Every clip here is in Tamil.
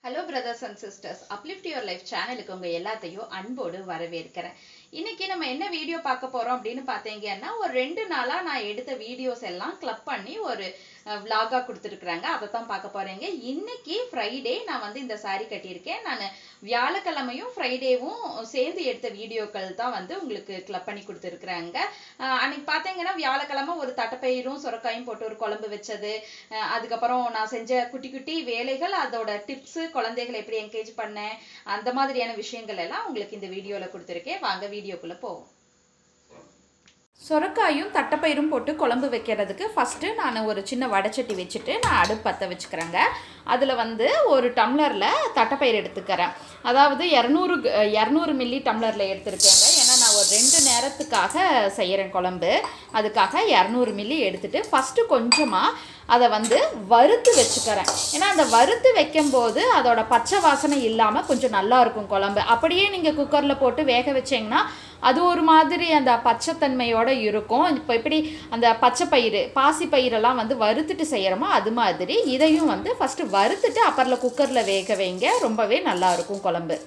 hello brothers and sisters uplift your life சேனலுக்கு உங்க எல்லாத்தையும் அன்போடு வரவேற்கிறேன் இன்னைக்கு நம்ம என்ன வீடியோ பார்க்க போறோம் அப்படின்னு பார்த்தீங்கன்னா ஒரு ரெண்டு நாளா நான் எடுத்த வீடியோஸ் எல்லாம் கிளப் பண்ணி ஒரு விலாகா கொடுத்துருக்குறாங்க அதை தான் பார்க்க போறீங்க இன்னைக்கு ஃப்ரைடே நான் வந்து இந்த saree கட்டியிருக்கேன் நான் வியாழக்கிழமையும் ஃப்ரைடேவும் சேர்ந்து எடுத்த வீடியோக்கள் தான் வந்து உங்களுக்கு கிளப் பண்ணி கொடுத்துருக்குறாங்க அன்னைக்கு பார்த்தீங்கன்னா வியாழக்கிழமை ஒரு தட்டைப்பயிரும் சுரக்காயும் போட்டு ஒரு குழம்பு வச்சது அஹ் அதுக்கப்புறம் நான் செஞ்ச குட்டி குட்டி வேலைகள் அதோட டிப்ஸ் குழந்தைகளை எப்படி என்கேஜ் பண்ணேன் அந்த மாதிரியான விஷயங்கள் எல்லாம் உங்களுக்கு இந்த வீடியோல கொடுத்துருக்கேன் வாங்க வீடியோக்குள்ள போவோம் சொரக்காயும் தட்டைப்பயிரும் போட்டு குழம்பு வைக்கிறதுக்கு ஃபஸ்ட்டு நான் ஒரு சின்ன வடைச்சட்டி வச்சுட்டு நான் அடுப்பு பற்ற வச்சுக்கிறேங்க அதில் வந்து ஒரு டம்ளரில் தட்டைப்பயிர் எடுத்துக்கிறேன் அதாவது இரநூறு இரநூறு மில்லி டம்ளரில் எடுத்துருக்கேங்க ஏன்னா நான் ஒரு ரெண்டு நேரத்துக்காக செய்கிறேன் குழம்பு அதுக்காக இரநூறு மில்லி எடுத்துட்டு ஃபஸ்ட்டு கொஞ்சமாக அதை வந்து வறுத்து வச்சுக்கிறேன் ஏன்னா அந்த வறுத்து வைக்கும்போது அதோட பச்சை வாசனை இல்லாமல் கொஞ்சம் நல்லா இருக்கும் குழம்பு அப்படியே நீங்கள் குக்கரில் போட்டு வேக வச்சீங்கன்னா அது ஒரு மாதிரி அந்த பச்சைத்தன்மையோட இருக்கும் இப்போ எப்படி அந்த பச்சை பயிறு பாசி பயிரெல்லாம் வந்து வறுத்துட்டு செய்கிறோமோ அது மாதிரி இதையும் வந்து ஃபஸ்ட்டு வறுத்துட்டு அப்புறம் குக்கரில் வேக வைங்க ரொம்பவே நல்லா இருக்கும் குழம்பு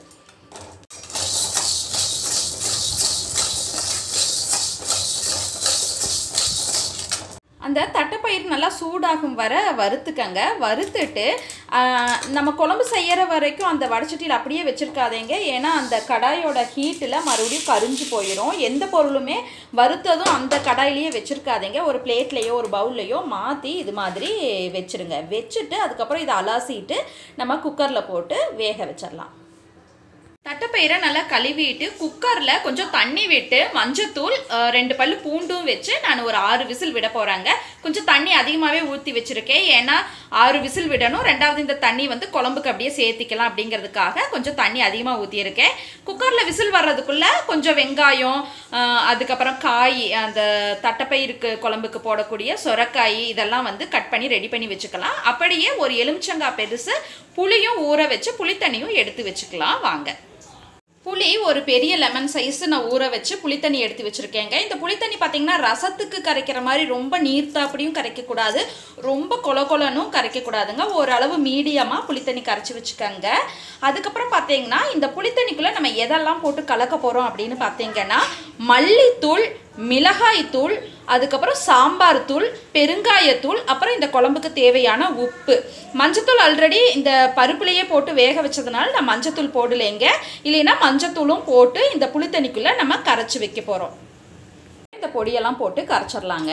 அந்த தட்டைப்பயிர் நல்லா சூடாகும் வர வறுத்துக்கங்க வறுத்துட்டு ஆஹ், நம்ம குழம்பு செய்யற வரைக்கும் அந்த வடச்சட்டியில் அப்படியே வச்சிருக்காதீங்க ஏன்னா அந்த கடாயோட ஹீட்டில் மறுபடியும் கரிஞ்சு போயிடும் எந்த பொருளுமே வறுத்ததும் அந்த கடாயிலேயே வச்சிருக்காதீங்க ஒரு பிளேட்லேயோ ஒரு பவுல்லையோ மாற்றி இது மாதிரி வச்சிருங்க வச்சுட்டு அதுக்கப்புறம் இதை அலாசிட்டு நம்ம குக்கரில் போட்டு வேக வச்சிடலாம் தட்டைப்பயிரை நல்லா கழுவிட்டு குக்கரில் கொஞ்சம் தண்ணி விட்டு மஞ்சத்தூள் அஹ், ரெண்டு பல்லு பூண்டும் வச்சு நான் ஒரு ஆறு விசில் விட போகிறாங்க கொஞ்சம் தண்ணி அதிகமாகவே ஊற்றி வச்சுருக்கேன் ஏன்னா ஆறு விசில் விடணும் ரெண்டாவது இந்த தண்ணி வந்து குழம்புக்கு அப்படியே சேர்த்திக்கலாம் அப்படிங்கிறதுக்காக கொஞ்சம் தண்ணி அதிகமாக ஊற்றியிருக்கேன் குக்கரில் விசில் வர்றதுக்குள்ளே கொஞ்சம் வெங்காயம் அஹ், அதுக்கப்புறம் காய் அந்த தட்டைப்பயிருக்கு குழம்புக்கு போடக்கூடிய சொரக்காய் இதெல்லாம் வந்து கட் பண்ணி ரெடி பண்ணி வச்சுக்கலாம் அப்படியே ஒரு எலுமிச்சங்காய் பெருசு புளியும் ஊற வச்சு புளித்தண்ணியும் எடுத்து வச்சுக்கலாம் வாங்க புளி ஒரு பெரிய லெமன் சைஸ் நான் ஊற வச்சு புளித்தண்ணி எடுத்து வச்சுருக்கேங்க இந்த புளித்தண்ணி பார்த்தீங்கன்னா ரசத்துக்கு கரைக்கிற மாதிரி ரொம்ப நீர்த்தாப்படியும் கரைக்கக்கூடாது ரொம்ப கொல கொலனும் கரைக்கக்கூடாதுங்க ஓரளவு மீடியமாக புளித்தண்ணி கரைச்சி வச்சுக்கோங்க அதுக்கப்புறம் பார்த்தீங்கன்னா இந்த புளித்தண்ணிக்குள்ளே நம்ம எதெல்லாம் போட்டு கலக்க போகிறோம் அப்படின்னு பார்த்தீங்கன்னா மல்லித்தூள் மிளகாய்த்தூள் அதுக்கப்புறம் சாம்பார் தூள் பெருங்காயத்தூள் அப்புறம் இந்த குழம்புக்கு தேவையான உப்பு மஞ்சத்தூள் ஆல்ரெடி இந்த பருப்புலையே போட்டு வேக வச்சதுனால நான் மஞ்சத்தூள் போடலைங்க இல்லைன்னா மஞ்சத்தூளும் போட்டு இந்த புளித்தண்ணிக்குள்ளே நம்ம கரைச்சி வைக்க போகிறோம் இந்த பொடியெல்லாம் போட்டு கரைச்சிடலாங்க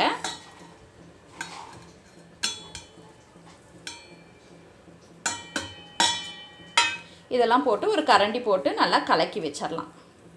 இதெல்லாம் போட்டு ஒரு கரண்டி போட்டு நல்லா கலக்கி வச்சிடலாம்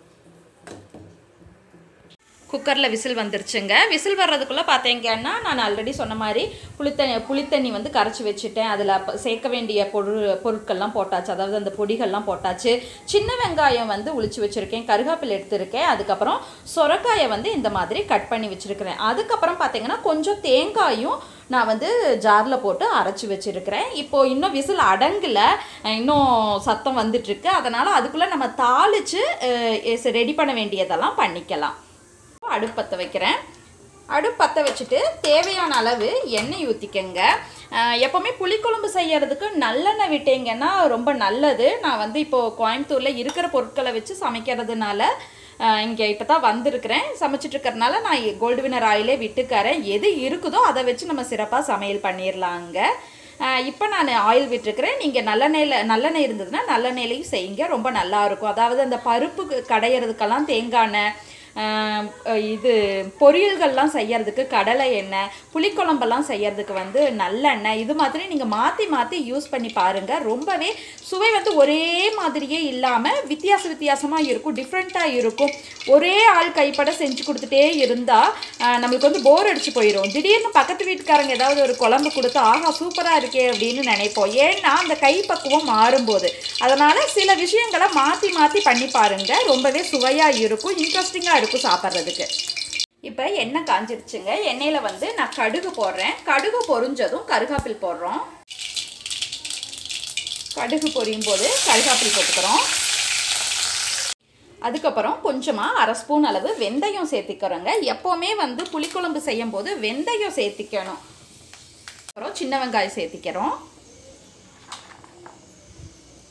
குக்கரில் விசில் வந்துருச்சுங்க விசில் வர்றதுக்குள்ளே பார்த்தீங்கன்னா நான் ஆல்ரெடி சொன்ன மாதிரி புளித்தண்ணி புளித்தண்ணி வந்து கரைச்சி வச்சுட்டேன் அதில் அப்ப சேர்க்க வேண்டிய பொருள் பொருட்கள்லாம் போட்டாச்சு அதாவது அந்த பொடிகள்லாம் போட்டாச்சு சின்ன வெங்காயம் வந்து உளிச்சு வச்சுருக்கேன் கருகாப்பில் எடுத்திருக்கேன் அதுக்கப்புறம் சொரக்காயை வந்து இந்த மாதிரி கட் பண்ணி வச்சுருக்கிறேன் அதுக்கப்புறம் பார்த்தீங்கன்னா கொஞ்சம் தேங்காயும் நான் வந்து ஜாரில் போட்டு அரைச்சி வச்சுருக்கிறேன் இப்போது இன்னும் விசில் அடங்கலை இன்னும் சத்தம் வந்துட்டுருக்கு அதனால் அதுக்குள்ளே நம்ம தாளித்து ரெடி பண்ண வேண்டியதெல்லாம் பண்ணிக்கலாம் அடுப்பு பற்ற வைக்கிறேன் அடுப்பு பற்ற வச்சுட்டு தேவையான அளவு எண்ணெய் ஊற்றிக்கங்க எப்போவுமே புளிக்குழம்பு செய்யறதுக்கு நல்லெண்ணெய் விட்டீங்கன்னா ரொம்ப நல்லது நான் வந்து இப்போது கோயம்புத்தூரில் இருக்கிற பொருட்களை வச்சு சமைக்கிறதுனால இங்கே இப்போ தான் வந்திருக்கிறேன் சமைச்சிட்டு இருக்கறனால நான் கோல்டு வினர் ஆயிலே விட்டுக்கறேன் எது இருக்குதோ அதை வச்சு நம்ம சிறப்பாக சமையல் பண்ணிடலாங்க இப்போ நான் ஆயில் விட்டுருக்கிறேன் நீங்கள் நல்லெண்ணெயில் நல்லெண்ணெய் இருந்ததுன்னா நல்லெண்ணெயிலையும் செய்யுங்க ரொம்ப நல்லா இருக்கும் அதாவது அந்த பருப்பு கடையிறதுக்கெல்லாம் தேங்காய் எண்ணெய் ஆஹ் இது பொரியல்கள்லாம் செய்யறதுக்கு கடலை எண்ணெய் புளிக்குழம்பெல்லாம் செய்யறதுக்கு வந்து நல்லெண்ணெய் இது மாதிரி நீங்கள் மாற்றி மாற்றி யூஸ் பண்ணி பாருங்கள் ரொம்பவே சுவை வந்து ஒரே மாதிரியே இல்லாமல் வித்தியாச வித்தியாசமாக இருக்கும் டிஃப்ரெண்ட்டாக இருக்கும் ஒரே ஆள் கைப்பட செஞ்சு கொடுத்துட்டே இருந்தால் நம்மளுக்கு வந்து போர் அடிச்சு போயிடும் திடீர்னு பக்கத்து வீட்டுக்காரங்க ஏதாவது ஒரு குழம்பு கொடுத்து ஆஹா சூப்பராக இருக்கே அப்படின்னு நினைப்போம் ஏன்னா அந்த கைப்பக்குவம் மாறும்போது அதனால் சில விஷயங்களை மாற்றி மாற்றி பண்ணி பாருங்கள் ரொம்பவே சுவையாக இருக்கும் இன்ட்ரெஸ்டிங்காக இருக்கும் சாப்பிட்றதுக்கு இப்போ எண்ணெய் காஞ்சிருச்சுங்க எண்ணெயில் வந்து நான் கடுகு போடுறேன் கடுகு பொரிஞ்சதும் கருகாப்பில் போடுறோம் கடுகு பொரியும் போது கருகாப்பில் போட்டுக்கிறோம் அதுக்கப்புறம் கொஞ்சமாக அரை ஸ்பூன் அளவு வெந்தயம் சேர்த்திக்கிறோங்க எப்போவுமே வந்து புளிக்குழம்பு செய்யும் போது வெந்தயம் சேர்த்திக்கணும் அப்புறம் சின்ன வெங்காயம் சேர்த்திக்கிறோம்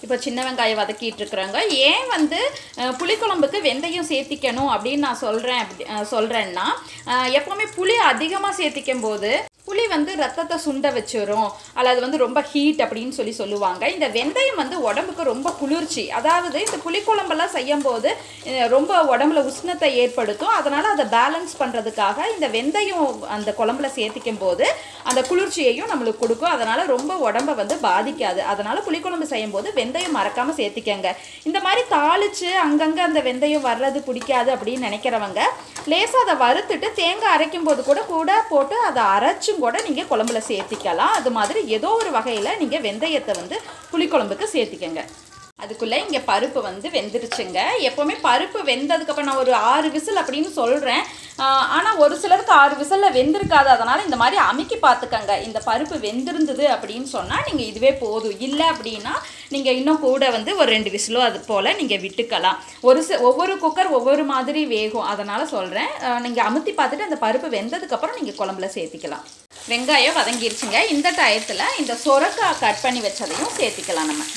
இப்போ சின்ன வெங்காயம் வதக்கிட்டு இருக்கிறாங்க ஏன் வந்து அஹ், புளிக்குழம்புக்கு வெந்தயம் சேர்த்திக்கணும் அப்படின்னு நான் சொல்கிறேன் அப்படி அஹ், சொல்கிறேன்னா அஹ், எப்போவுமே புளி அதிகமாக சேர்த்திக்கும் போது புளி வந்து ரத்தத்தை சுண்ட வச்சிரும் அல்லது வந்து ரொம்ப ஹீட் அப்படின்னு சொல்லி சொல்லுவாங்க இந்த வெந்தயம் வந்து உடம்புக்கு ரொம்ப குளிர்ச்சி அதாவது இந்த புளிக்குழம்பெல்லாம் செய்யும் போது அஹ், ரொம்ப உடம்புல உஷ்ணத்தை ஏற்படுத்தும் அதனால் அதை பேலன்ஸ் பண்ணுறதுக்காக இந்த வெந்தயம் அந்த குழம்புல சேர்த்திக்கும் போது அந்த குளிர்ச்சியையும் நம்மளுக்கு கொடுக்கும் அதனால் ரொம்ப உடம்பை வந்து பாதிக்காது அதனால் புளிக்குழம்பு செய்யும் போது வெந்தயம் மறக்காமல் சேர்த்திக்கங்க இந்த மாதிரி தாளித்து அங்கங்கே அந்த வெந்தயம் வர்றது பிடிக்காது அப்படின்னு நினைக்கிறவங்க லேசாக அதை வறுத்துட்டு தேங்காய் அரைக்கும் போது கூட கூட போட்டு அதை அரைச்சும் கூட நீங்கள் குழம்புல சேர்த்திக்கலாம் அது மாதிரி ஏதோ ஒரு வகையில் நீங்கள் வெந்தயத்தை வந்து புளிக்குழம்புக்கு சேர்த்திக்கங்க அதுக்குள்ளே இங்கே பருப்பு வந்து வெந்துருச்சுங்க எப்போவுமே பருப்பு வெந்ததுக்கப்புறம் நான் ஒரு ஆறு விசில் அப்படின்னு சொல்கிறேன் ஆனால் ஒரு சிலருக்கு ஆறு விசிலில் வெந்திருக்காது அதனால் இந்த மாதிரி அமுக்கி பார்த்துக்கங்க இந்த பருப்பு வெந்திருந்தது அப்படின்னு சொன்னால் நீங்கள் இதுவே போதும் இல்லை அப்படின்னா நீங்கள் இன்னும் கூட வந்து ஒரு ரெண்டு விசிலோ அது போல் நீங்கள் விட்டுக்கலாம் ஒரு சி ஒவ்வொரு குக்கர் ஒவ்வொரு மாதிரி வேகும் அதனால் சொல்கிறேன் நீங்கள் அமுத்தி பார்த்துட்டு அந்த பருப்பு வெந்ததுக்கப்புறம் நீங்கள் குழம்புல சேர்த்திக்கலாம் வெங்காயம் வதங்கிருச்சுங்க இந்த டயத்தில் இந்த சொரக்காய் கட் பண்ணி வச்சதையும் சேர்த்திக்கலாம் நம்ம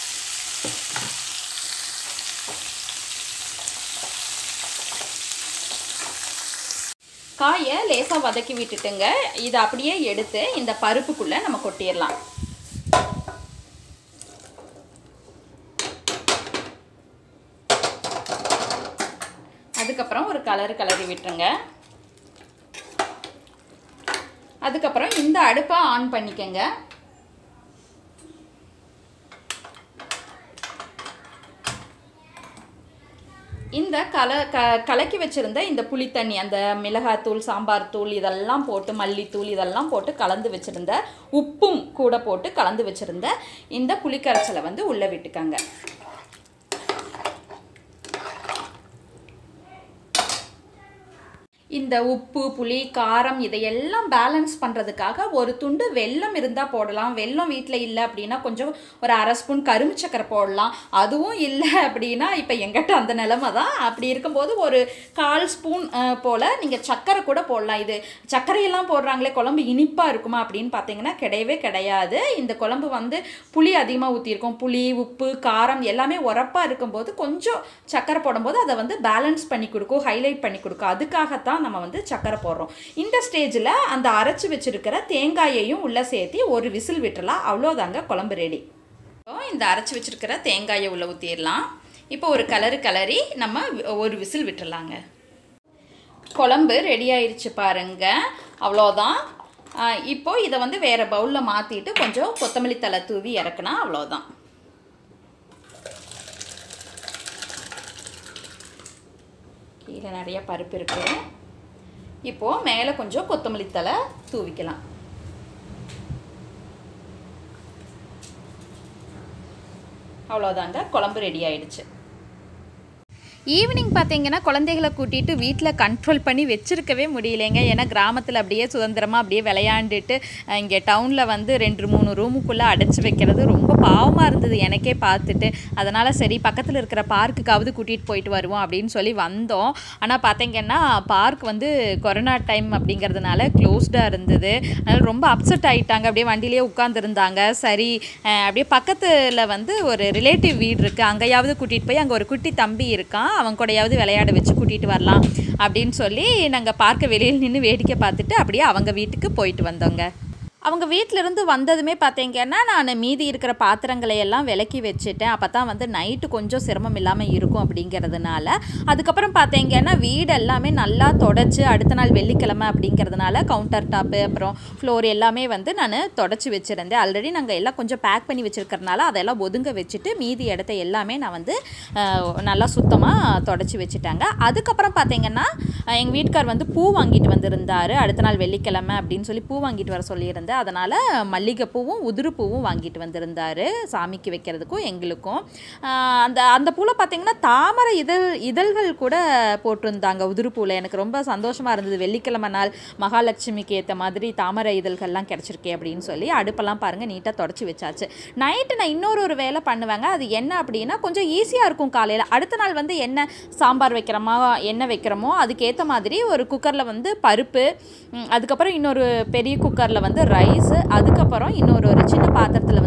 காயை லேசாக வதக்கி விட்டுட்டுங்க இதை அப்படியே எடுத்து இந்த பருப்புக்குள்ளே நம்ம கொட்டிடலாம் அதுக்கப்புறம் ஒரு கலர் கலரி விட்டுருங்க அதுக்கப்புறம் இந்த அடுப்பை ஆன் பண்ணிக்கங்க இந்த கல க கலக்கி வச்சுருந்த இந்த புளித்தண்ணி அந்த மிளகாத்தூள் சாம்பார் தூள் இதெல்லாம் போட்டு மல்லித்தூள் இதெல்லாம் போட்டு கலந்து வச்சுருந்த உப்பும் கூட போட்டு கலந்து வச்சுருந்த இந்த புளிக்கரைச்சலை வந்து உள்ளே விட்டுக்கங்க இந்த உப்பு புளி காரம் இதையெல்லாம் பேலன்ஸ் பண்ணுறதுக்காக ஒரு துண்டு வெல்லம் இருந்தால் போடலாம் வெல்லம் வீட்டில் இல்லை அப்படின்னா கொஞ்சம் ஒரு அரை ஸ்பூன் கரும்பு சக்கரை போடலாம் அதுவும் இல்லை அப்படின்னா இப்போ எங்கிட்ட அந்த நிலமை தான் அப்படி இருக்கும்போது ஒரு கால் ஸ்பூன் போல் நீங்கள் சக்கரை கூட போடலாம் இது சர்க்கரையெல்லாம் போடுறாங்களே குழம்பு இனிப்பாக இருக்குமா அப்படின்னு பார்த்தீங்கன்னா கிடையவே கிடையாது இந்த குழம்பு வந்து புளி அதிகமாக ஊற்றிருக்கோம் புளி உப்பு காரம் எல்லாமே உரப்பாக இருக்கும்போது கொஞ்சம் சக்கரை போடும்போது அதை வந்து பேலன்ஸ் பண்ணி கொடுக்கும் ஹைலைட் பண்ணி கொடுக்கும் அதுக்காகத்தான் நம்ம வந்து சக்கரை போடுறோம் இந்த ஸ்டேஜில் அந்த அரைச்சி வச்சிருக்கிற தேங்காயையும் உள்ளே சேர்த்து ஒரு விசில் விட்டுறலாம் அவ்வளோதாங்க குழம்பு ரெடி இப்போ இந்த அரைச்சி வச்சிருக்கிற தேங்காயை உள்ளே ஊற்றிடலாம் இப்போ ஒரு கலரு கலரி நம்ம ஒரு விசில் விட்டுறலாங்க குழம்பு ரெடி ஆயிடுச்சு பாருங்க அவ்வளோதான் ஆஹ் இப்போ இதை வந்து வேறு பவுலில் மாற்றிட்டு கொஞ்சம் கொத்தமல்லி தலை தூவி இறக்குனா அவ்வளோதான் கீழே நிறைய பருப்பு இருக்குது இப்போது மேலே கொஞ்சம் கொத்தமல்லி தலை தூவிக்கலாம் அவ்வளோதாங்க குழம்பு ரெடி ஆயிடுச்சு ஈவினிங் பார்த்தீங்கன்னா குழந்தைகளை கூட்டிகிட்டு வீட்டில் கண்ட்ரோல் பண்ணி வச்சிருக்கவே முடியலைங்க ஏன்னா கிராமத்தில் அப்படியே சுதந்திரமாக அப்படியே விளையாண்டுட்டு அஹ், இங்கே டவுனில் வந்து ரெண்டு மூணு ரூமுக்குள்ளே அடைச்சி வைக்கிறது ரொம்ப பாவமாக இருந்தது எனக்கே பார்த்துட்டு அதனால் சரி பக்கத்தில் இருக்கிற பார்க்குக்காவது கூட்டிகிட்டு போயிட்டு வருவோம் அப்படின்னு சொல்லி வந்தோம் ஆனால் பார்த்தீங்கன்னா பார்க் வந்து கொரோனா டைம் அப்படிங்கிறதுனால க்ளோஸ்டாக இருந்தது அதனால் ரொம்ப அப்செட் ஆகிட்டாங்க அப்படியே வண்டியிலே உட்காந்துருந்தாங்க சரி அஹ், அப்படியே பக்கத்தில் வந்து ஒரு ரிலேட்டிவ் வீடு இருக்குது அங்கேயாவது கூட்டிகிட்டு போய் அங்கே ஒரு குட்டி தம்பி இருக்கான் அவன் கூடயாவது விளையாட வச்சு கூட்டிகிட்டு வரலாம் அப்படின்னு சொல்லி நாங்கள் பார்க்க வெளியில் நின்று வேடிக்கை பார்த்துட்டு அப்படியே அவங்க வீட்டுக்கு போயிட்டு வந்தோங்க அவங்க வீட்டிலேருந்து வந்ததுமே பார்த்தீங்கன்னா நான் மீதி இருக்கிற பாத்திரங்களை எல்லாம் விலக்கி வச்சுட்டேன் அப்போ தான் வந்து நைட்டு கொஞ்சம் சிரமம் இல்லாமல் இருக்கும் அப்படிங்கிறதுனால அதுக்கப்புறம் பார்த்தீங்கன்னா வீடு எல்லாமே நல்லா தொடச்சி அடுத்த நாள் வெள்ளிக்கிழமை அப்படிங்கிறதுனால கவுண்டர் டாப்பு அப்புறம் ஃப்ளோர் எல்லாமே வந்து நான் தொடச்சி வச்சுருந்தேன் ஆல்ரெடி நாங்கள் எல்லாம் கொஞ்சம் பேக் பண்ணி வச்சுருக்கறனால அதெல்லாம் ஒதுங்க வச்சுட்டு மீதி இடத்த எல்லாமே நான் வந்து அஹ், நல்லா சுத்தமாக தொடச்சி வச்சுட்டாங்க அதுக்கப்புறம் பார்த்தீங்கன்னா எங்கள் வீட்டுக்கார் வந்து பூ வாங்கிட்டு வந்திருந்தாரு அடுத்த நாள் வெள்ளிக்கிழமை அப்படின்னு சொல்லி பூ வாங்கிட்டு வர சொல்லியிருந்தேன் அதனால் மல்லிகைப்பூவும் உதிரு பூவும் வாங்கிட்டு வந்திருந்தாரு சாமிக்கு வைக்கிறதுக்கும் எங்களுக்கும் ஆஹ் அந்த அந்த பூவில் பார்த்தீங்கன்னா தாமரை இதழ் இதழ்கள் கூட போட்டிருந்தாங்க உதிரு பூவில் எனக்கு ரொம்ப சந்தோஷமாக இருந்தது வெள்ளிக்கிழமை நாள் மகாலட்சுமிக்கு ஏற்ற மாதிரி தாமரை இதழ்கள்லாம் கிடச்சிருக்கே அப்படின்னு சொல்லி அடுப்பெல்லாம் பாருங்கள் நீட்டாக தொடச்சி வச்சாச்சு நைட்டு நான் இன்னொரு ஒரு வேலை பண்ணுவேங்க அது என்ன அப்படின்னா கொஞ்சம் ஈஸியாக இருக்கும் காலையில் அடுத்த நாள் வந்து என்ன சாம்பார் வைக்கிறோமா என்ன வைக்கிறோமோ அதுக்கேற்ற மாதிரி ஒரு குக்கரில் வந்து பருப்பு ம், அதுக்கப்புறம் இன்னொரு பெரிய குக்கரில் வந்து ரைஸு அதுக்கப்புறம் இன்னொரு ஒரு சின்ன பாத்திரத்தில் வந்து புளி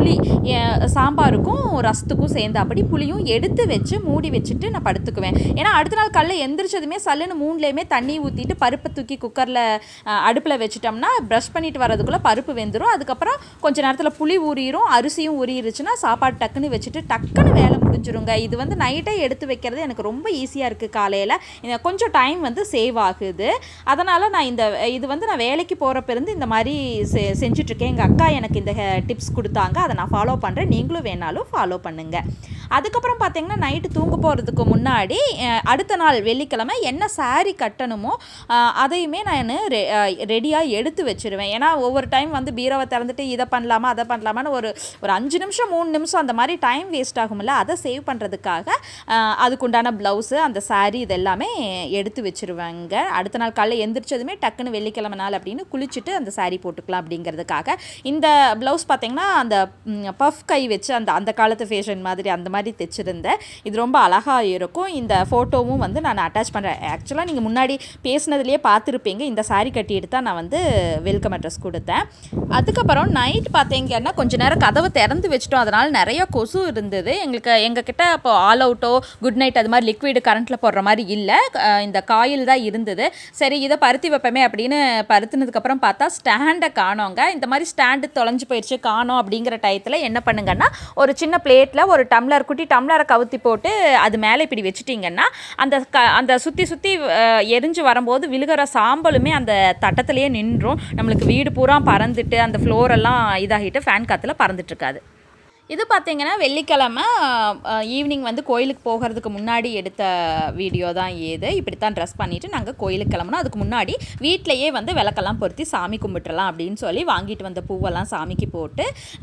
புளி எ- சாம்பாருக்கும் ரசத்துக்கும் சேர்ந்தாப்படி புளியும் எடுத்து வச்சு மூடி வச்சுட்டு நான் படுத்துக்குவேன் ஏன்னா அடுத்த நாள் காலைல எந்திரிச்சதுமே சல்லுன்னு மூணுலேயுமே தண்ணி ஊற்றிட்டு பருப்பை தூக்கி குக்கரில் அடுப்பில் வச்சுட்டோம்னா ப்ரஷ் பண்ணிட்டு வரதுக்குள்ளே பருப்பு வெந்துடும் அதுக்கப்புறம் கொஞ்ச நேரத்தில் புளி ஊறிடும் அரிசியும் ஊறிடுச்சுன்னா சாப்பாடு டக்குன்னு வச்சுட்டு டக்குன்னு வேலை முடிஞ்சிருங்க இது வந்து நைட்டே எடுத்து வைக்கிறது எனக்கு ரொம்ப ஈஸியாக இருக்குது காலையில் கொஞ்சம் டைம் வந்து சேவ் ஆகுது அதனால் நான் இந்த இது வந்து நான் வேலைக்கு போகிறப்ப இருந்து இந்த மாதிரி செ செஞ்சுட்ருக்கேன் எங்கள் அக்கா எனக்கு இந்த டிப்ஸ் கொடுத்தாங்க அதை நான் ஃபாலோ பண்ணுறேன் நீங்களும் வேணாலும் ஃபாலோ பண்ணுங்கள் அதுக்கப்புறம் பார்த்தீங்கன்னா நைட்டு தூங்க போகிறதுக்கு முன்னாடி அஹ், அடுத்த நாள் வெள்ளிக்கிழமை என்ன saree கட்டணுமோ அஹ், அதையுமே நான் ரெ ரெடியாக எடுத்து வச்சிருவேன் ஏன்னா ஒவ்வொரு டைம் வந்து பீரோவை திறந்துட்டு இதை பண்ணலாமா அதை பண்ணலாமான்னு ஒரு ஒரு அஞ்சு நிமிஷம் மூணு நிமிஷம் அந்த மாதிரி டைம் வேஸ்ட் ஆகும்ல அதை சேவ் பண்ணுறதுக்காக அதுக்குண்டான ப்ளவுஸு அந்த saree இது எல்லாமே எடுத்து வச்சிருவாங்க அடுத்த நாள் காலைல எந்திரிச்சதுமே டக்குன்னு வெள்ளிக்கிழமை நாள் அப்படின்னு குளிச்சுட்டு அந்த saree போட்டுக்கலாம் அப்படிங்கிறதுக்காக இந்த ப்ளவுஸ் பார்த்தீங்கன்னா அந்த பஃப் கை வச்சு அந்த அந்த காலத்து ஃபேஷன் மாதிரி அந்த மாதிரி தைச்சிருந்தேன் இது ரொம்ப அழகாக இருக்கும் இந்த ஃபோட்டோவும் வந்து நான் அட்டாச் பண்ணுறேன் ஆக்சுவலாக நீங்கள் முன்னாடி பேசுனதுலேயே பார்த்துருப்பீங்க இந்த saree கட்டி எடுத்தா நான் வந்து வெல்கம் அட்ரஸ் கொடுத்தேன் அதுக்கப்புறம் நைட் பார்த்தீங்கன்னா கொஞ்ச நேரம் கதவை திறந்து வச்சிட்டோம் அதனால் நிறைய கொசு இருந்தது எங்களுக்கு எங்ககிட்ட இப்போ ஆல் அவுட்டோ குட் நைட் அது மாதிரி லிக்விடு கரண்ட்டில் போடுற மாதிரி இல்லை அஹ் இந்த காயில் தான் இருந்தது சரி இதை பருத்தி வைப்போமே அப்படின்னு பருத்துனதுக்கப்புறம் பார்த்தா ஸ்டாண்டை காணோங்க இந்த மாதிரி ஸ்டாண்டு தொலைஞ்சு போயிடுச்சு காணோம் அப்படிங்கிற டயத்தில் என்ன பண்ணுங்கன்னா ஒரு சின்ன பிளேட்டில் ஒரு டம்ளர் குட்டி டம்ளரை கவுத்தி போட்டு அது மேலே இப்படி வச்சுட்டிங்கன்னா அந்த க அந்த சுற்றி சுற்றி எரிஞ்சு வரும்போது விழுகிற சாம்பலுமே அந்த தட்டத்திலேயே நின்றும் நம்மளுக்கு வீடு பூரா பறந்துட்டு அந்த floor எல்லாம் இதாகிட்டு ஃபேன் காற்றுல பறந்துட்டு இருக்காது இது பார்த்தீங்கன்னா வெள்ளிக்கிழமை ஈவினிங் வந்து கோயிலுக்கு போகிறதுக்கு முன்னாடி எடுத்த வீடியோ தான் இது இப்படி தான் ட்ரெஸ் பண்ணிவிட்டு நாங்கள் கோயிலுக்கு கிளம்புனோம் அதுக்கு முன்னாடி வீட்டிலையே வந்து விளக்கெல்லாம் பொருத்தி சாமி கும்பிட்டுறலாம் அப்படின்னு சொல்லி வாங்கிட்டு வந்த பூவெல்லாம் சாமிக்கு போட்டு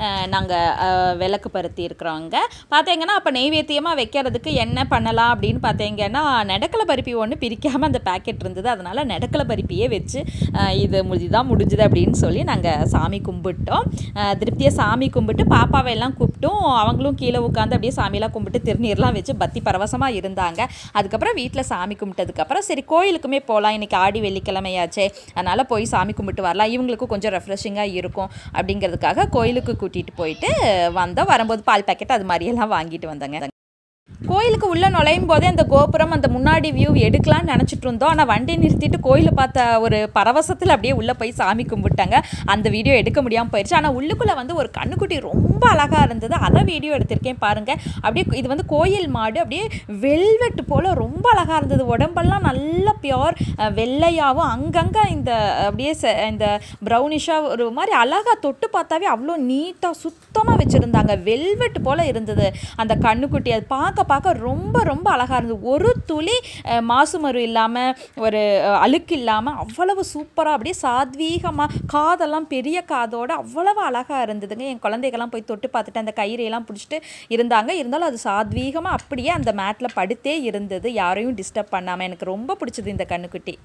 நாங்கள் விளக்கு பருத்தி இருக்கிறோங்க பார்த்தீங்கன்னா அப்போ நெய்வேத்தியமாக வைக்கிறதுக்கு என்ன பண்ணலாம் அப்படின்னு பார்த்தீங்கன்னா நெடக்கலை பருப்பி ஒன்று பிரிக்காமல் அந்த பேக்கெட் இருந்தது அதனால் நெடக்கலை பருப்பியே வச்சு அஹ், இது மு- இதுதான் முடிஞ்சுது அப்படின்னு சொல்லி நாங்கள் சாமி கும்பிட்டோம் அஹ், திருப்தியாக சாமி கும்பிட்டு பாப்பாவை எல்லாம் கூப்பிட்டோம் அவங்களும் கீழே உட்காந்து அப்படியே சாமியெல்லாம் கும்பிட்டு திருநீர்லாம் வச்சு பத்தி பரவசமாக இருந்தாங்க அதுக்கப்புறம் வீட்டில் சாமி கும்பிட்டதுக்கப்புறம் சரி கோயிலுக்குமே போகலாம் இன்னைக்கு ஆடி வெள்ளிக்கிழமையாச்சே அதனால் போய் சாமி கும்பிட்டு வரலாம் இவங்களுக்கும் கொஞ்சம் ரெஃப்ரெஷிங்காக இருக்கும் அப்படிங்கிறதுக்காக கோயிலுக்கு கூட்டிகிட்டு போயிட்டு வந்தோம் வரும்போது பால் பாக்கெட் அது மாதிரியெல்லாம் வாங்கிட்டு வந்தாங்க கோயிலுக்கு உள்ளே நுழையும் போதே அந்த கோபுரம் அந்த முன்னாடி வியூ எடுக்கலாம்னு நினச்சிட்டு இருந்தோம் ஆனால் வண்டி நிறுத்திட்டு கோயிலை பார்த்த ஒரு பரவசத்தில் அப்படியே உள்ளே போய் சாமி கும்பிட்டாங்க அந்த வீடியோ எடுக்க முடியாமல் போயிடுச்சு ஆனால் உள்ளுக்குள்ளே வந்து ஒரு கண்ணுக்குட்டி ரொம்ப அழகாக இருந்தது அதை வீடியோ எடுத்திருக்கேன் பாருங்கள் அப்படியே இது வந்து கோயில் மாடு அப்படியே வெல்வெட் போல் ரொம்ப அழகாக இருந்தது உடம்பெல்லாம் நல்லா பியோர் வெள்ளையாகவும் அங்கங்கே இந்த அப்படியே ச- இந்த ப்ரௌனிஷாக ஒரு மாதிரி அழகாக தொட்டு பார்த்தாவே அவ்வளோ நீட்டாக சுத்தமாக வச்சுருந்தாங்க வெல்வெட் போல் இருந்தது அந்த கண்ணுக்குட்டி அது பார்க்க பார்க்க ரொம்ப ரொம்ப அழகாக இருந்தது ஒரு துளி அஹ், மாசுமரு இல்லாமல் ஒரு அஹ், அழுக்கு இல்லாமல் அவ்வளவு சூப்பராக அப்படியே சாத்வீகமாக காதெல்லாம் பெரிய காதோட அவ்வளவு அழகாக இருந்ததுங்க என் குழந்தைகள்லாம் போய் தொட்டு பார்த்துட்டு அந்த கயிறையெல்லாம் பிடிச்சிட்டு இருந்தாங்க இருந்தாலும் அது சாத்வீகமாக அப்படியே அந்த மேட்டில் படுத்தே இருந்தது யாரையும் டிஸ்டர்ப் பண்ணாமல் எனக்கு ரொம்ப பிடிச்சது இந்த கண்ணுக்குட்டி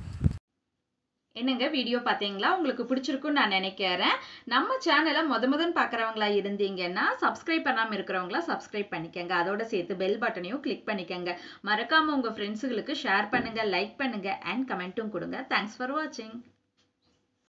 என்னங்க வீடியோ பார்த்தீங்களா உங்களுக்கு பிடிச்சிருக்குன்னு நான் நினைக்கிறேன் நம்ம சேனலை முத முதன் பார்க்குறவங்களா இருந்தீங்கன்னா சப்ஸ்கிரைப் பண்ணாமல் இருக்கிறவங்களா சப்ஸ்கிரைப் பண்ணிக்கங்க அதோட சேர்த்து பெல் பட்டனையும் கிளிக் பண்ணிக்கங்க மறக்காம உங்கள் ஃப்ரெண்ட்ஸுகளுக்கு ஷேர் பண்ணுங்க லைக் பண்ணுங்க அண்ட் கமெண்ட்டும் கொடுங்க தேங்க்ஸ் ஃபார் வாட்சிங்